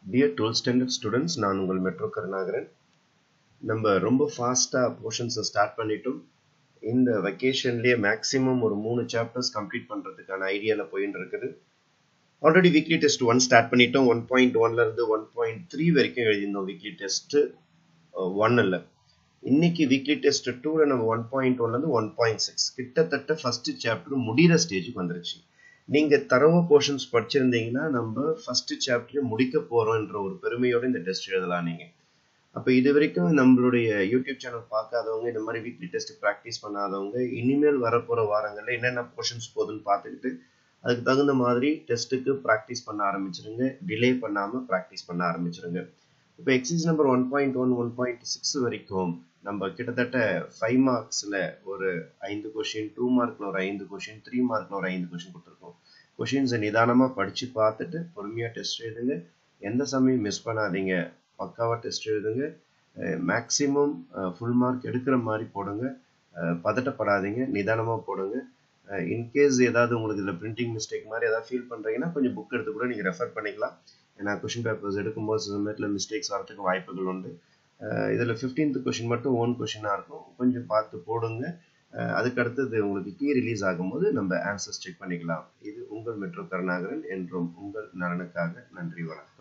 dear twelfth standard students நான் உங்கள் metro Karunakaran நம்ம ரொம்ப ஃபாஸ்ட்டாக போர்ஷன்ஸை ஸ்டார்ட் பண்ணிட்டோம் இந்த வெக்கேஷன்லேயே மேக்ஸிமம் ஒரு மூணு சாப்டர்ஸ் கம்ப்ளீட் பண்ணுறதுக்கான ஐடியாவில் போயின்னு இருக்குது already weekly test one start பண்ணிட்டோம் ஒன் பாயிண்ட் ஒன்லேருந்து ஒன் பாயிண்ட் த்ரீ வரைக்கும் எழுதியிருந்தோம் வீக்லி டெஸ்ட்டு ஒன்னில் இன்னைக்கு வீக்லி டெஸ்ட் டூவில் நம்ம ஒன் பாயிண்ட் ஒன்லேருந்து ஒன் பாயிண்ட் சிக்ஸ் கிட்டத்தட்ட ஃபஸ்ட்டு சாப்டர் முடிகிற ஸ்டேஜுக்கு வந்துருச்சு நீங்கள் தரவ போர்ஷன்ஸ் படிச்சிருந்தீங்கன்னா நம்ம ஃபஸ்ட்டு சாப்டரை முடிக்க போகிறோன்ற ஒரு பெருமையோடு இந்த டெஸ்ட் எழுதலாம் நீங்கள் அப்போ இது வரைக்கும் நம்மளுடைய யூடியூப் சேனல் பார்க்காதவங்க இந்த மாதிரி வீக்லி டெஸ்ட் ப்ராக்டிஸ் பண்ணாதவங்க இனிமேல் வரப்போகிற வாரங்களில் என்னென்ன போர்ஷன்ஸ் போகுதுன்னு பார்த்துக்கிட்டு அதுக்கு தகுந்த மாதிரி டெஸ்ட்டுக்கு ப்ராக்டிஸ் பண்ண ஆரம்பிச்சிருங்க டிலே பண்ணாமல் ப்ராக்டிஸ் பண்ண ஆரம்பிச்சிருங்க இப்போ exercise number one point one one point six வரைக்கும் நம்ம கிட்டத்தட்ட ஃபைவ் மார்க்ஸில் ஒரு ஐந்து கொஷின் டூ மார்க்கில் ஒரு ஐந்து கொஷின் த்ரீ மார்க்கில் ஒரு ஐந்து கொஷின் கொடுத்துருக்கோம் கொஷின்ஸை நிதானமாக படித்து பார்த்துட்டு பொறுமையாக டெஸ்ட் எழுதுங்க எந்த சமயம் மிஸ் பண்ணாதீங்க பக்காவாக டெஸ்ட் எழுதுங்க மேக்ஸிமம் ஃபுல் மார்க் எடுக்கிற மாதிரி போடுங்க பதட்டப்படாதீங்க நிதானமாக போடுங்க இன்கேஸ் ஏதாவது உங்களுக்கு இதில் பிரிண்டிங் மிஸ்டேக் மாதிரி ஏதாவது ஃபீல் பண்ணுறீங்கன்னா கொஞ்சம் புக் எடுத்து கூட நீங்கள் ரெஃபர் பண்ணிக்கலாம் ஏன்னா கொஷின் பேப்பர்ஸ் எடுக்கும்போது சில நேரத்தில் மிஸ்டேக்ஸ் வரதுக்கு வாய்ப்புகள் உண்டு இதில் ஃபிஃப்டீன்த் கொஷின் மட்டும் ஓன் கொஷினாக இருக்கும் கொஞ்சம் பார்த்து போடுங்க அதுக்கு அடுத்தது உங்களுக்கு கீ ரிலீஸ் ஆகும்போது நம்ம ஆன்சர்ஸ் செக் பண்ணிக்கலாம் இது உங்கள் மெட்ரோ கருணாகரன் என்றும் உங்கள் நலனுக்காக நன்றி வணக்கம்